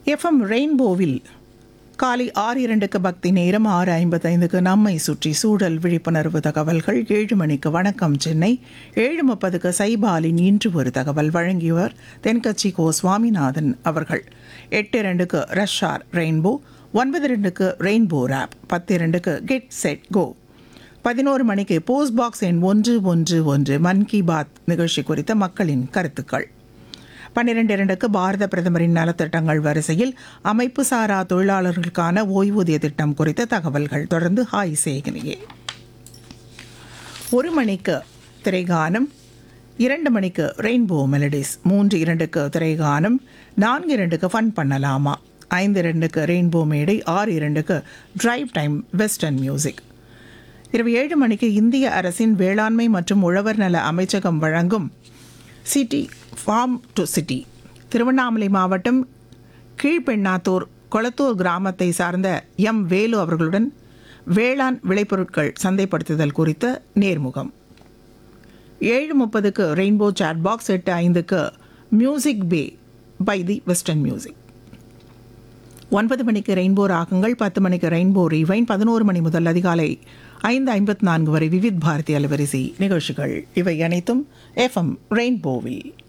FM ரெயின்போவில் காலை ஆறு இரண்டுக்கு பக்தி நேரம் ஆறு ஐம்பத்தைந்துக்கு நம்மை சுற்றி சூழல் விழிப்புணர்வு தகவல்கள் ஏழு மணிக்கு வணக்கம் சென்னை ஏழு முப்பதுக்கு சைபாலின் இன்று ஒரு தகவல் வழங்கியவர் தென்கட்சி கோ சுவாமிநாதன் அவர்கள் எட்டு இரண்டுக்கு ரஷ்ஷார் ரெயின்போ ஒன்பது ரெண்டுக்கு ரெயின்போ ரேப் பத்து இரண்டுக்கு கெட் செட் கோ பதினோரு மணிக்கு போஸ்ட் பாக்ஸ் எண் ஒன்று ஒன்று ஒன்று மன் கி பாத் நிகழ்ச்சி குறித்த மக்களின் கருத்துக்கள் பன்னிரண்டு இரண்டுக்கு பாரத பிரதமரின் நலத்திட்டங்கள் வரிசையில் அமைப்பு சாரா தொழிலாளர்களுக்கான ஓய்வூதிய திட்டம் குறித்த தகவல்கள் தொடர்ந்து ஹாய் சேகனியே ஒரு மணிக்கு திரைகானம் இரண்டு மணிக்கு ரெயின்போ மெலடிஸ் மூன்று இரண்டுக்கு திரைகானம் நான்கு இரண்டுக்கு ஃபன் பண்ணலாமா ஐந்து இரண்டுக்கு ரெயின்போ மேடை ஆறு இரண்டுக்கு டிரைவ் டைம் வெஸ்டர்ன் மியூசிக் இரவு ஏழு மணிக்கு இந்திய அரசின் வேளாண்மை மற்றும் உழவர் நல அமைச்சகம் வழங்கும் city farm to city Tiruvannamalai மாவட்டம் கீழ்பெண்ணாத்தூர் கொளத்தூர் கிராமத்தை சார்ந்த எம் வேலு அவர்களுடன் வேளாண் விளைபொருட்கள் சந்தைப்படுத்துதல் குறித்த நேர்முகம் ஏழு முப்பதுக்கு ரெயின்போ சாட் பாக்ஸ் எட்டு ஐந்துக்கு music pay by the western music ஒன்பது மணிக்கு ரெயின்போ ராகங்கள் பத்து மணிக்கு ரெயின்போ ரீவைன் பதினோரு மணி முதல் அதிகாலை ஐந்து ஐம்பத்தி நான்கு வரை விவித் பாரதி அலைவரிசை நிகழ்ச்சிகள் இவை அனைத்தும் எஃப்எம் ரெயின்போவில்